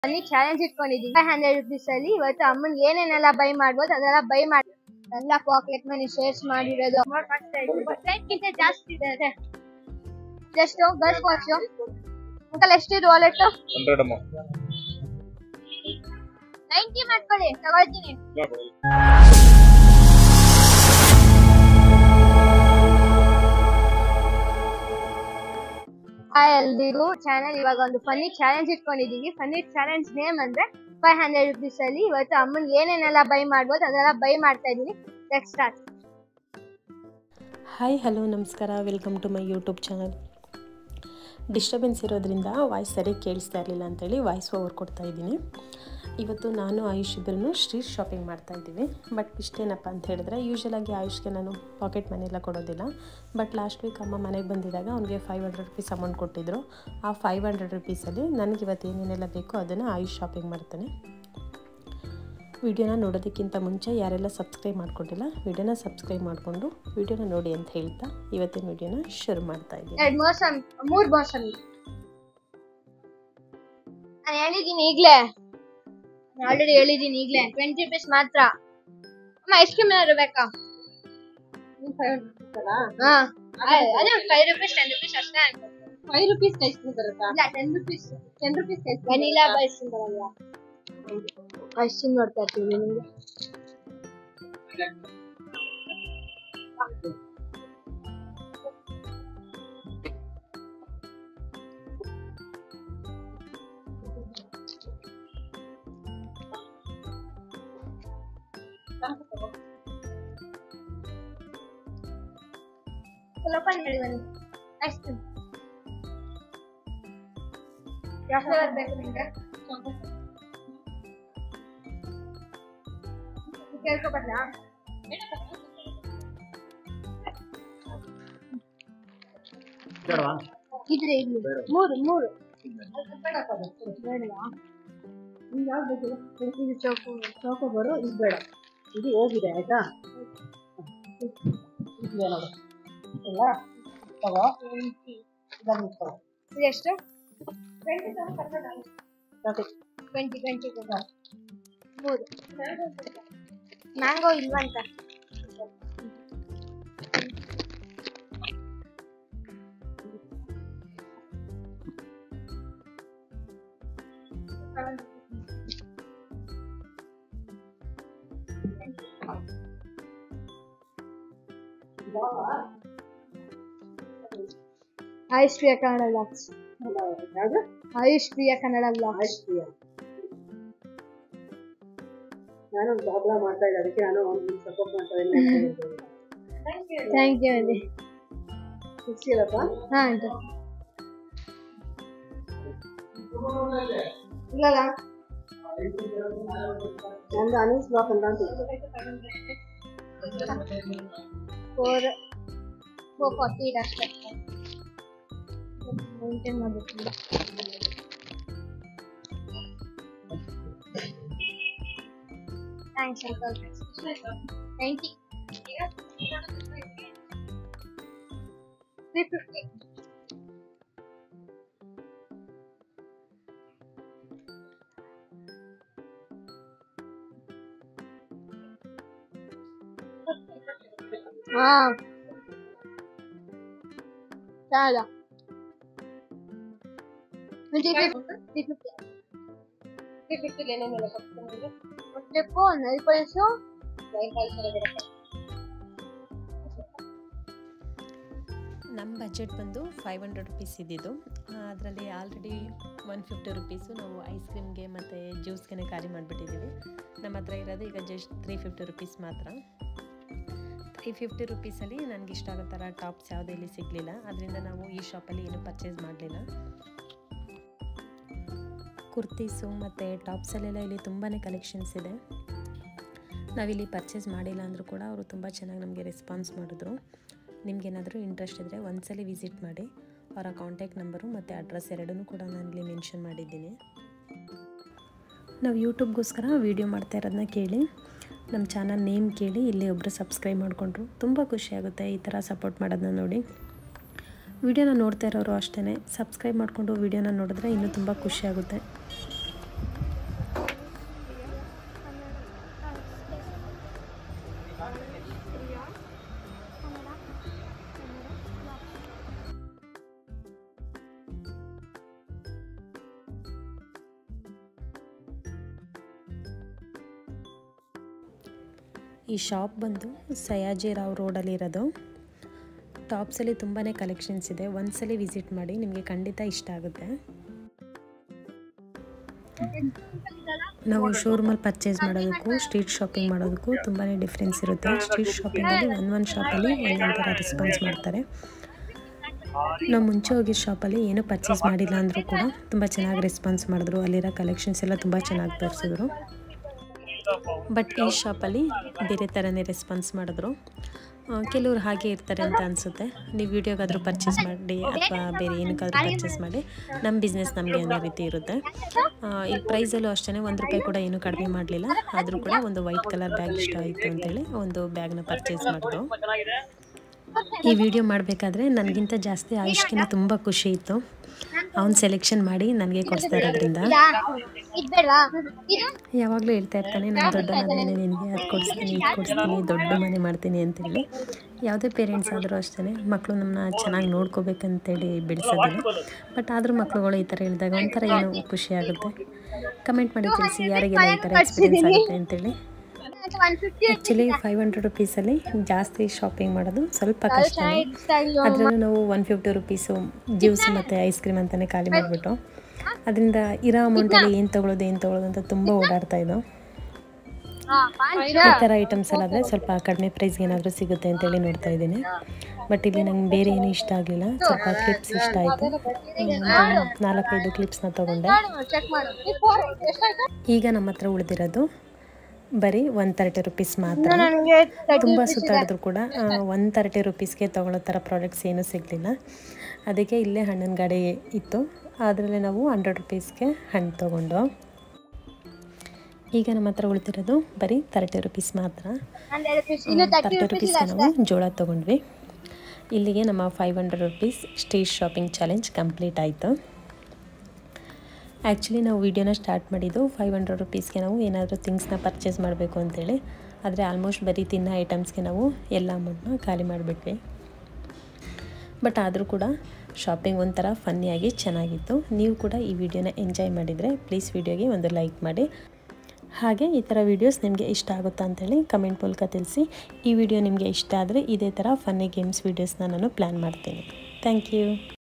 ಬನ್ನಿ ಚಾಲೆಂಜ್ ಇಟ್ಕೊಂಡಿದ್ದೀವಿ five hundred rupees ಅಲ್ಲಿ ಇವತ್ತು ಅಮ್ಮನ್ಗೆ ಏನೇನೆಲ್ಲ ಬೈ ಮಾಡ್ಬೋದು ಅದೆಲ್ಲ ಬೈ ಮಾಡಿ ಎಲ್ಲ ಪಾಕೆಟ್ ಮನಿ ಶೇರ್ಸ್ ಮಾಡಿರೋದು ಗಿಂತ ಜಾಸ್ತಿ ಇದೆ ಎಷ್ಟು ಗರ್ಲ್ಸ್ ವಾಚ್ ಅಂಕಲ್ ಎಷ್ಟಿದೆ ವಾಲೆಟ್ ಹಂಡ್ರೆಡ್ ಅಮ್ಮ ನೈಂಟಿ ಮಾಡ್ಕೊಳ್ಳಿ ತಗೊಳ್ತೀನಿ ಹಾಯ್ ಎಲ್ರಿಗೂ ಚಾನೆಲ್ ಇವಾಗ ಒಂದು ಫನ್ನಿ ಚಾಲೆಂಜ್ ಇಟ್ಕೊಂಡಿದೀವಿ ಫನ್ನಿ ಚಾಲೆಂಜ್ ನೇಮ್ ಅಂದ್ರೆ ಫೈವ್ ಹಂಡ್ರೆಡ್ ರುಪೀಸ್ ಅಲ್ಲಿ ಇವತ್ತು ಅಮ್ಮನ್ಗೆ ಏನೇನೆಲ್ಲ ಬೈ ಮಾಡ್ಬೋದು ಅದೆಲ್ಲ ಬೈ ಮಾಡ್ತಾ ಇದೀನಿ ಲೆಟ್ ಸ್ಟಾರ್ಟ್ ಹಾಯ್ ಹಲೋ ನಮಸ್ಕಾರ welcome to my YouTube channel disturbance ಇರೋದ್ರಿಂದ ವಾಯ್ಸ್ ಸರಿಯಾಗಿ ಕೇಳಿಸ್ತಾ ಇರಲಿಲ್ಲ ಅಂತೇಳಿ ವಾಯ್ಸ್ ಓವರ್ ಕೊಡ್ತಾ ಇದ್ದೀನಿ ಇವತ್ತು ನಾನು ಆಯುಷ್ ಇಬ್ಬರೂ ಸ್ಟ್ರೀಟ್ ಶಾಪಿಂಗ್ ಮಾಡ್ತಾ ಇದ್ದೀವಿ ಬಟ್ ಇಷ್ಟೇನಪ್ಪ ಅಂತ ಹೇಳಿದ್ರೆ ಯೂಶಲಾಗಿ ಆಯುಷ್ಗೆ ನಾನು ಪಾಕೆಟ್ ಮನಿ ಎಲ್ಲ ಕೊಡೋದಿಲ್ಲ ಬಟ್ ಲಾಸ್ಟ್ ವೀಕ್ ಅಮ್ಮ ಮನೆಗೆ ಬಂದಿದ್ದಾಗ ಅವ್ನಿಗೆ ಫೈವ್ ಹಂಡ್ರೆಡ್ ರುಪೀಸ್ ಅಮೌಂಟ್ ಕೊಟ್ಟಿದ್ದರು ಆ ಫೈವ್ ಹಂಡ್ರೆಡ್ ರುಪೀಸಲ್ಲಿ ನನಗೆ ಇವತ್ತು ಏನೇನೆಲ್ಲ ಬೇಕೋ ಅದನ್ನು ಆಯುಷ್ ಶಾಪಿಂಗ್ ಮಾಡ್ತಾನೆ ವಿಡಿಯೋನ ನೋಡೋದಕ್ಕಿಂತ ಮುಂಚೆ ಯಾರೆಲ್ಲ ಸಬ್ಸ್ಕ್ರೈಬ್ ಮಾಡ್ಕೊಂಡಿಲ್ಲ ವಿಡಿಯೋನ ಸಬ್ಸ್ಕ್ರೈಬ್ ಮಾಡಿಕೊಂಡು ವಿಡಿಯೋನ ನೋಡಿ ಅಂತ ಹೇಳ್ತಾ ಇವತ್ತಿನ ವಿಡಿಯೋನ ಶುರು ಮಾಡ್ತಾ ಇದ್ದೀನಿ ಎರಡು ಮೋಸಮ್ ಮೂರ್ ಮೋಸಮಿ ನಾನು ಹೇಳಿದ್ದೀನಿ ಈಗ್ಲೇ ಆಲ್ರೆಡಿ ಹೇಳಿದ್ದೀನಿ ಈಗ್ಲೇ ಟ್ವೆಂಟಿ ರುಪೀಸ್ ಮಾತ್ರ ಅಮ್ಮ ಐಸ್ ಕ್ರೀಮ್ ಏನಾದ್ರು ಬೇಕಾ ಹಾ ಅದೇ ಫೈವ್ ರುಪೀಸ್ ಟೆನ್ ರುಪೀಸ್ ಅಷ್ಟೇ ಅನ್ಕೊಂಡು ಫೈವ್ ರುಪೀಸ್ ಐಸ್ ಕ್ರೀಮ್ ಬರುತ್ತಾ ಇಲ್ಲ ten rupees ten rupees ice vanilla ice cream ಬರಲ್ವಾ ಐಸ್ ಕ್ರೀಮ್ ನೋಡ್ತಾ ಇರ್ತೀವಿ ನಿಮ್ಗೆ ಸ್ವಲ್ಪ ಹೇಳಿ ಬನ್ನಿ ಐಸ್ ಕ್ರೀಮ್ ಯಾವ ಫ್ಲೇವರ್ ಬೇಕು ನಿಮ್ಗೆ ಕೇಳ್ಕೊಬರ್ಲಾ ಇದ್ರೆ ಇರ್ಲಿ ಮೂರು ಮೂರು ಬೇಡವಾ ಇದು ಚೌಕು ಚೌಕ ಬರೋ ಇದು ಬೇಡ ಇದು ಹೋಗಿದೆ ಆಯ್ತಾ ಇದು ಬೇಡ ಇಲ್ಲ ತಗೋ ಇದನ್ನು ತಗೋ ಇದು ಎಷ್ಟು ಟ್ವೆಂಟಿ ಟ್ವೆಂಟಿ ಟ್ವೆಂಟಿ ಮೂರು ಮ್ಯಾಂಗೋ ಇಲ್ವಂತ ಆಯುಷ್ ಪ್ರಿಯ ಕನ್ನಡ ಬ್ಲಾಗ್ಸ್ ಯಾವುದು ಆಯುಷ್ ಪ್ರಿಯ ಕನ್ನಡ ಬ್ಲಾಗ್ಸ್ ಆಯ್ತು ನಾನು ಒಂದು ಬಾಗ್ಲ ಮಾಡ್ತಾ ಇದ್ದೆ ಅದಕ್ಕೆ ನಾನು ಒಂದು ಸಪೋರ್ಟ್ ಮಾಡ್ತಾ ಇದ್ದೀನಿ ಥ್ಯಾಂಕ್ ಯು ಅಂడి ಸಿಕ್ಸಿಲ್ಲಪ್ಪ ಹಾ ಅಂತ ಇಲ್ಲಲ್ಲ ನಂದು ಅನೀಸ್ ಬ್ಲಾಕ್ ಅಂತ ಅಂತ ಫೋರ್ ಫೋರ್ ಫಾರ್ಟಿ ಇದೆ ಅಷ್ಟೇ ಮೇಂಟೈನ್ ಮಾಡಬೇಕು thanks uncle thank you three fifty ಹಾ చాల త్రీ ఫిఫ్టీ ತ್ರೀ ಫಿಫ್ಟಿಗೆ ಏನೇನೆಲ್ಲ ಕೊಡ್ತೀನಿ చెప్పు నైల్ పాలిష్ ನೈನ್ ಫೈವ್ ಸಲ ಬರುತ್ತೆ ನಮ್ಮ ಬಜೆಟ್ ಬಂದು ಫೈವ್ ಹಂಡ್ರೆಡ್ ರುಪೀಸ್ ಇದ್ದಿದ್ದು ಅದರಲ್ಲಿ ಆಲ್ರೆಡಿ ಒನ್ ಫಿಫ್ಟಿ ರುಪೀಸು ನಾವು ಐಸ್ ಕ್ರೀಮ್ಗೆ ಮತ್ತು ಜ್ಯೂಸ್ಗೆ ಖಾಲಿ ಮಾಡಿಬಿಟ್ಟಿದ್ದೀವಿ ನಮ್ಮ ಹತ್ರ ಇರೋದು ಈಗ ಜಸ್ಟ್ ತ್ರೀ ಫಿಫ್ಟಿ ರುಪೀಸ್ ಮಾತ್ರ ತ್ರೀ ಫಿಫ್ಟಿ ರುಪೀಸಲ್ಲಿ ನನಗೆ ಇಷ್ಟ ಆಗೋ ಥರ ಟಾಪ್ಸ್ ಯಾವುದೂ ಇಲ್ಲಿ ಸಿಗಲಿಲ್ಲ ಅದರಿಂದ ನಾವು ಈ ಶಾಪಲ್ಲಿ ಏನೂ ಪರ್ಚೇಸ್ ಮಾಡಲಿಲ್ಲ ಕುರ್ತೀಸು ಮತ್ತು ಟಾಪ್ಸಲ್ಲೆಲ್ಲ ಇಲ್ಲಿ ತುಂಬಾ ಕಲೆಕ್ಷನ್ಸ್ ಇದೆ ನಾವಿಲ್ಲಿ ಪರ್ಚೇಸ್ ಮಾಡಿಲ್ಲ ಅಂದರೂ ಕೂಡ ಅವರು ತುಂಬ ಚೆನ್ನಾಗಿ ನಮಗೆ ರೆಸ್ಪಾನ್ಸ್ ಮಾಡಿದ್ರು ನಿಮಗೇನಾದರೂ ಇಂಟ್ರೆಸ್ಟ್ ಇದ್ದರೆ ಒಂದ್ಸಲಿ ವಿಸಿಟ್ ಮಾಡಿ ಅವರ ಕಾಂಟ್ಯಾಕ್ಟ್ ನಂಬರು ಮತ್ತು ಅಡ್ರೆಸ್ ಎರಡನ್ನೂ ಕೂಡ ನಾನು ಇಲ್ಲಿ ಮೆನ್ಷನ್ ಮಾಡಿದ್ದೀನಿ ನಾವು ಯೂಟ್ಯೂಬ್ಗೋಸ್ಕರ ವೀಡಿಯೋ ಮಾಡ್ತಾ ಇರೋದನ್ನ ಕೇಳಿ ನಮ್ಮ ಚಾನಲ್ ನೇಮ್ ಕೇಳಿ ಇಲ್ಲಿ ಒಬ್ಬರು ಸಬ್ಸ್ಕ್ರೈಬ್ ಮಾಡಿಕೊಂಡ್ರು ತುಂಬ ಖುಷಿಯಾಗುತ್ತೆ ಈ ಥರ ಸಪೋರ್ಟ್ ಮಾಡೋದನ್ನ ನೋಡಿ ವಿಡಿಯೋನ ನೋಡ್ತಾ ಇರೋರು ಅಷ್ಟೇ ಸಬ್ಸ್ಕ್ರೈಬ್ ಮಾಡಿಕೊಂಡು ವಿಡಿಯೋನ ನೋಡಿದ್ರೆ ಇನ್ನೂ ತುಂಬ ಖುಷಿಯಾಗುತ್ತೆ ಈ ಶಾಪ್ ಬಂದು ಸಯಾಜಿರಾವ್ ರೋಡಲ್ಲಿ ಇರೋದು ಟಾಪ್ಸಲ್ಲಿ ತುಂಬಾ ಕಲೆಕ್ಷನ್ಸ್ ಇದೆ ಒಂದ್ಸಲಿ ವಿಸಿಟ್ ಮಾಡಿ ನಿಮಗೆ ಖಂಡಿತ ಇಷ್ಟ ಆಗುತ್ತೆ ನಾವು ಶೋರೂಮಲ್ಲಿ ಪರ್ಚೇಸ್ ಮಾಡೋದಕ್ಕೂ ಸ್ಟ್ರೀಟ್ ಶಾಪಿಂಗ್ ಮಾಡೋದಕ್ಕೂ ತುಂಬಾ ಡಿಫ್ರೆನ್ಸ್ ಇರುತ್ತೆ ಸ್ಟ್ರೀಟ್ ಶಾಪಿಂಗಲ್ಲಿ ಒಂದು ಒಂದು ಶಾಪಲ್ಲಿ ಒಂದೊಂದು ಥರ ರೆಸ್ಪಾನ್ಸ್ ಮಾಡ್ತಾರೆ ನಾವು ಮುಂಚೆ ಹೋಗಿದ್ದ ಶಾಪಲ್ಲಿ ಏನೂ ಪರ್ಚೇಸ್ ಮಾಡಿಲ್ಲ ಅಂದರೂ ಕೂಡ ತುಂಬ ಚೆನ್ನಾಗಿ ರೆಸ್ಪಾನ್ಸ್ ಮಾಡಿದ್ರು ಅಲ್ಲಿರೋ ಕಲೆಕ್ಷನ್ಸ್ ಎಲ್ಲ ತುಂಬ ಚೆನ್ನಾಗಿ ತೋರಿಸಿದ್ರು ಬಟ್ ಈ ಶಾಪಲ್ಲಿ ಬೇರೆ ಥರನೇ ರೆಸ್ಪಾನ್ಸ್ ಮಾಡಿದ್ರು ಆ, ಕೆಲವ್ರು ಹಾಗೆ ಇರ್ತಾರೆ ಅಂತ ಅನಿಸುತ್ತೆ ನೀವು ವೀಡಿಯೋಗಾದರೂ ಪರ್ಚೇಸ್ ಮಾಡಿ ಅಥವಾ ಬೇರೆ ಏನಕ್ಕಾದ್ರೂ ಪರ್ಚೇಸ್ ಮಾಡಿ ನಮ್ಮ ಬಿಸ್ನೆಸ್ ನಮಗೆ ಅನ್ನೋ ರೀತಿ ಇರುತ್ತೆ ಆ, ಇಲ್ಲಿ ಪ್ರೈಸಲ್ಲೂ ಅಷ್ಟೇ ಒಂದು ರೂಪಾಯಿ ಕೂಡ ಏನೂ ಕಡಿಮೆ ಮಾಡಲಿಲ್ಲ ಆದರೂ ಕೂಡ ಒಂದು ವೈಟ್ ಕಲರ್ ಬ್ಯಾಗ್ ಇಷ್ಟ ಆಯಿತು ಅಂತೇಳಿ ಒಂದು ಬ್ಯಾಗ್ನ ಪರ್ಚೇಸ್ ಮಾಡಿದ್ರು ಈ ವಿಡಿಯೋ ಮಾಡಬೇಕಾದ್ರೆ ನನಗಿಂತ ಜಾಸ್ತಿ ಆಯುಷ್ಕಿನ ತುಂಬ ಖುಷಿ ಇತ್ತು ಅವ್ನು ಸೆಲೆಕ್ಷನ್ ಮಾಡಿ ನನಗೆ ಕೊಡಿಸ್ತಾ ಇರೋದ್ರಿಂದ ಇದ್ ಬೇಡವಾ ಇದು ಯಾವಾಗಲೂ ಹೇಳ್ತಾ ಇರ್ತಾನೆ ನಾನು ದೊಡ್ಡವನಾದ್ರೆ ನಿನಗೆ ಅದು ಕೊಡಿಸ್ತೀನಿ ಇದು ಕೊಡಿಸ್ತೀನಿ ದೊಡ್ಡ ಮನೆ ಮಾಡ್ತೀನಿ ಅಂತೇಳಿ ಯಾವುದೇ ಪೇರೆಂಟ್ಸ್ ಆದರೂ ಅಷ್ಟೇ ಮಕ್ಕಳು ನಮ್ಮನ್ನ ಚೆನ್ನಾಗಿ ನೋಡ್ಕೋಬೇಕಂತೇಳಿ ಬೆಳೆಸೋದಿಲ್ಲ ಬಟ್ ಆದರೂ ಮಕ್ಳುಗಳು ಈ ಥರ ಹೇಳಿದಾಗ ಒಂಥರ ಏನೋ ಖುಷಿ ಆಗುತ್ತೆ ಕಮೆಂಟ್ ಮಾಡಿ ತಿಳಿಸಿ ಯಾರಿಗೆಲ್ಲ ಈ ಥರ ಎಕ್ಸ್ಪೀರಿಯನ್ಸ್ ಆಗುತ್ತೆ ಅಂತೇಳಿ one fifty actually five hundred ರುಪೀಸಲ್ಲಿ ಜಾಸ್ತಿ ಶಾಪಿಂಗ್ ಮಾಡೋದು ಸ್ವಲ್ಪ ಕಷ್ಟನೇ ಅದರಲ್ಲೂ ನಾವು ಒನ್ ಫಿಫ್ಟಿ ರುಪೀಸು ಜ್ಯೂಸ್ ಮತ್ತು ಐಸ್ ಕ್ರೀಮ್ ಅಂತಲೇ ಖಾಲಿ ಮಾಡಿಬಿಟ್ಟು ಅದರಿಂದ ಇರೋ ಅಮೌಂಟಲ್ಲಿ ಏನು ತೊಗೊಳೋದು ಏನು ತೊಗೊಳೋದು ಅಂತ ತುಂಬ ಓಡಾಡ್ತಾ ಇದ್ದೋ ಈ ಥರ ಐಟಮ್ಸ್ ಎಲ್ಲ ಆದರೆ ಸ್ವಲ್ಪ ಕಡಿಮೆ ಪ್ರೈಸ್ಗೆ ಏನಾದರೂ ಸಿಗುತ್ತೆ ಅಂತೇಳಿ ನೋಡ್ತಾ ಇದ್ದೀನಿ ಬಟ್ ಇಲ್ಲಿ ನಂಗೆ ಬೇರೆ ಏನು ಇಷ್ಟ ಆಗಲಿಲ್ಲ ಸ್ವಲ್ಪ ಕ್ಲಿಪ್ಸ್ ಇಷ್ಟ ಆಯಿತು ನಾಲ್ಕೈದು ಕ್ಲಿಪ್ಸ್ನ ತೊಗೊಂಡೆ ಚೆಕ್ ಮಾಡು ಈ ಫೋನ್ ಎಷ್ಟಾಯ್ತು ಈಗ ನಮ್ಮ ಹತ್ರ ಉಳಿದಿರೋದು ಬರೀ ಒನ್ ತರ್ಟಿ ರುಪೀಸ್ ಮಾತ್ರ ನನಗೆ ತುಂಬ ಸುತ್ತಾಡಿದ್ರು ಕೂಡ ಒನ್ ತರ್ಟಿ ರುಪೀಸ್ಗೆ ತೊಗೊಳ್ಳೋ ಥರ ಪ್ರಾಡಕ್ಟ್ಸ್ ಏನೂ ಸಿಗಲಿಲ್ಲ ಅದಕ್ಕೆ ಇಲ್ಲೇ ಹಣ್ಣಿನ ಗಾಡಿ ಇತ್ತು ಅದರಲ್ಲಿ ನಾವು ಹಂಡ್ರೆಡ್ ರುಪೀಸ್ಗೆ ಹಣ್ಣು ತೊಗೊಂಡು ಈಗ ನಮ್ಮ ಹತ್ರ ಉಳಿದಿರೋದು ಬರೀ ತರ್ಟಿ ರುಪೀಸ್ ಮಾತ್ರ ಹಂಡ್ರೆಡ್ ರುಪೀಸ್ ಇನ್ನು ತರ್ಟಿ ತರ್ಟಿ ರುಪೀಸ್ ರುಪೀಸ್ಗೆ ನಾವು ಜೋಳ ತೊಗೊಂಡ್ವಿ ಇಲ್ಲಿಗೆ ನಮ್ಮ five hundred rupees street shopping challenge complete ಆಯಿತು ಆ್ಯಕ್ಚುಲಿ ನಾವು ವಿಡಿಯೋನ ಸ್ಟಾರ್ಟ್ ಮಾಡಿದ್ದು ಫೈವ್ ಹಂಡ್ರೆಡ್ ರುಪೀಸ್ಗೆ ನಾವು ಏನಾದರೂ ಥಿಂಗ್ಸ್ನ ಪರ್ಚೇಸ್ ಮಾಡಬೇಕು ಅಂತೇಳಿ ಆದರೆ ಆಲ್ಮೋಸ್ಟ್ ಬರೀ ತಿನ್ನೋ ಐಟಮ್ಸ್ಗೆ ನಾವು ಎಲ್ಲ ಅಮೌಂಟ್ನ ಖಾಲಿ ಮಾಡಿಬಿಟ್ವಿ ಬಟ್ ಆದರೂ ಕೂಡ ಶಾಪಿಂಗ್ ಒಂಥರ ಫನ್ನಿಯಾಗಿ ಚೆನ್ನಾಗಿತ್ತು ನೀವು ಕೂಡ ಈ ವಿಡಿಯೋನ ಎಂಜಾಯ್ ಮಾಡಿದರೆ ಪ್ಲೀಸ್ ವಿಡಿಯೋಗೆ ಒಂದು ಲೈಕ್ ಮಾಡಿ ಹಾಗೆ ಈ ಥರ ವೀಡಿಯೋಸ್ ನಿಮಗೆ ಇಷ್ಟ ಆಗುತ್ತಾ ಅಂತೇಳಿ ಕಮೆಂಟ್ ಮೂಲಕ ತಿಳಿಸಿ ಈ ವಿಡಿಯೋ ನಿಮಗೆ ಇಷ್ಟ ಆದರೆ ಇದೇ ಥರ ಫನ್ನಿ ಗೇಮ್ಸ್ ವೀಡಿಯೋಸ್ನ ನಾನು ಪ್ಲ್ಯಾನ್ ಮಾಡ್ತೀನಿ ಥ್ಯಾಂಕ್ ಯು